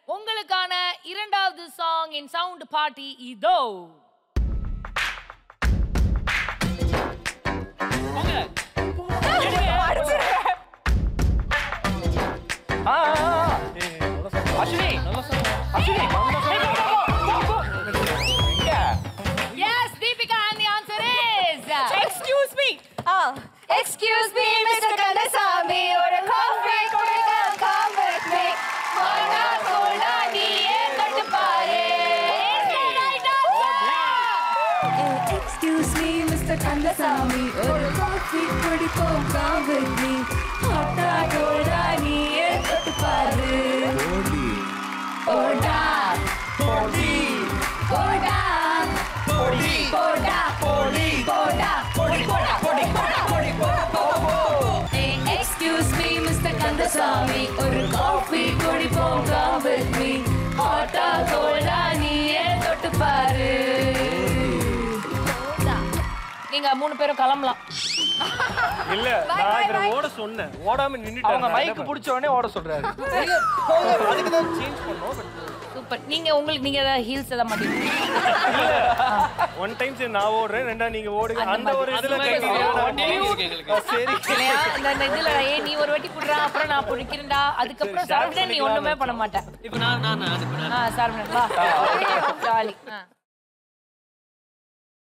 உங்களுக்கான இரண்டாவது song in sound party இதோ ஆ, ஆ, ஆ. அஸ்வினி அஸ்வினி எங்க? Yes Deepika and the answer is excuse me Excuse me, Mr. Kandasamy, ஒரு coffee குடிக்க come with me. வாடா போடா நீயே தொட்டு பாரு. Excuse me, Mr. Kandasamy, ஒரு coffee குடிப்போம் come with me. வாடா போடா நீயே தொட்டு பாரு. போடா போடி போடா போடி போடா போடி போடா போடி போடா போடி போடா போடி போடா எக்ஸ்கியூஸ் மீ மிஸ்டர் கந்தசாமி ஒரு காஃபி குடிப்போம் come with me ஹாட்டா கோல்டா நீயே தொட்டு பாரு நீங்க மூணு பேரும் கிளம்பலாம் இல்ல நான் இவரை ஓட சொன்னேன் ஓடாம நின்னுட்டாங்க அவங்க மைக் பிடிச்ச உடனே ஓட சொல்றாரு அதுக்கு தான் சேஞ்ச் பண்ணோம் பட் சூப்பர் நீங்க உங்களுக்கு நீங்க ஏதாவது ஹீல்ஸ் எதாவது மாட்டீங்க ஒன் டைம் சரி நான் ஓடுறேன் ரெண்டா நீங்க ஓடுங்க அந்த அந்த ஒரு மாதிரி. இதுல அந்த கை மாதிரி. நீட்டுங்க. சரி இல்லையா இந்த இந்த இதுல ஏ நீ ஒரு வாட்டி புடுறா அப்புறம் நான் புடிக்கிறேன்டா அதுக்கப்புறம் சரி, சாப்பிட்டு நீ ஒண்ணுமே பண்ண மாட்டேன் இப்போ நான் நான் நான் ஆ சார் வா ஜாலி ஆ